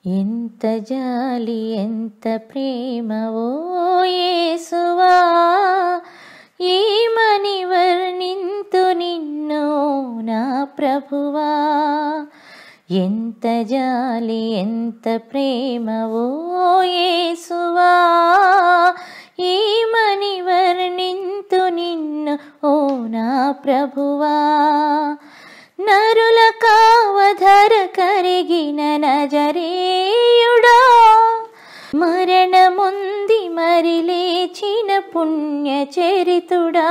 ఎంత జాలి ఎంత ప్రేమ ఓ యేసువా ఏమని వర్ణింతు నిన్ను నా ప్రభువా ఎంత జాలి ఎంత ప్రేమ ఓ యేసువా ఏమని వర్ణింతు నిన్ను ఓ నా ప్రభువా నరుల కావధర కరిగిన నజరేయుడా మరణముంది మరి లేచిన పుణ్య చరితుడా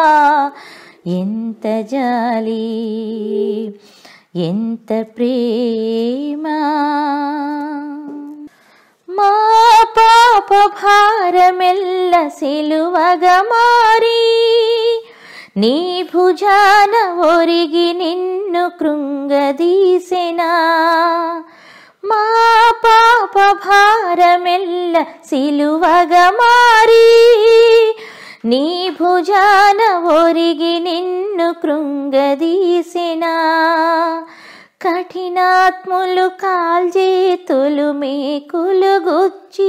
ఎంత జాలి ఎంత ప్రేమ మా పాప భారమెల్ల సిలువగా మారి నీ భుజాన ఒరిగి నిన్ను కృంగదీసెనా మా పాప భారమెల్ల సిలువగా మారి నీ భుజాన ఒరిగి నిన్ను కృంగదీసెనా కఠినాత్ములు కాల్జేతులు మేకులు గుచ్చి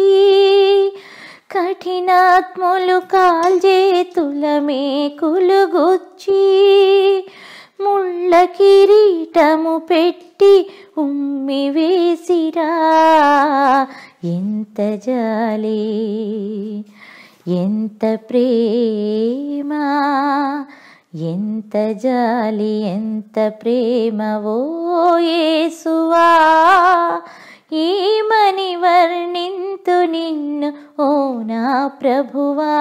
కఠినాత్ములు కాల్జేతుల మేకులు గుచ్చి ముళ్ళ కిరీటము పెట్టి ఉమ్మి వేసిరా ఎంత జాలి ఎంత ప్రేమ ఎంత జాలి ఎంత ప్రేమ ఓ యేసువా ఏమని వర్ణింతు నిన్ను ఓ నా ప్రభువా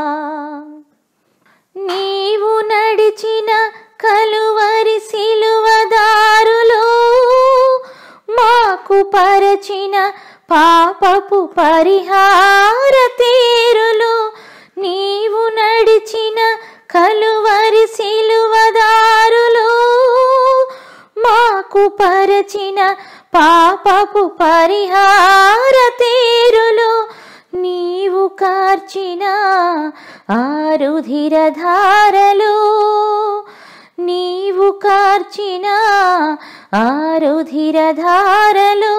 నీవు నడిచిన కలువరి సిలువదారులో మాకు పరచిన పాపపు పరిహార తీరులు నీవు నడిచిన కలువరి సిలువదారులు మాకు పరచిన పాపపు పరిహార తీరులు నీవు కార్చిన ఆరుధిర ధారలు నీవు కార్చిన ఆరుధిర ధారలు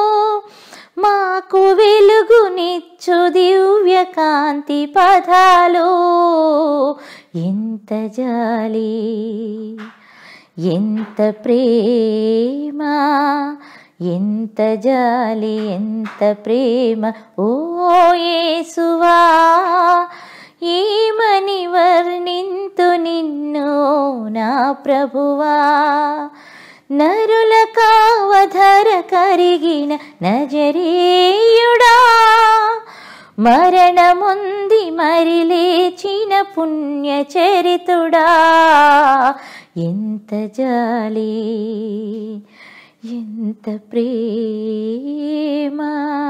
మాకు వెలుగునిచ్చు దివ్య కాంతి పదాలు ఎంత జాలి ఎంత ప్రేమ ఎంత జాలి ఎంత ప్రేమ ఓ యేసువా ఏమని వర్ణింతు నిన్ను నా ప్రభువా నరుల కావధర కరిగిన నజరేయుడా మరణముంది మరి లేచిన పుణ్య చరితుడా ఎంత జాలి ఎంత ప్రేమ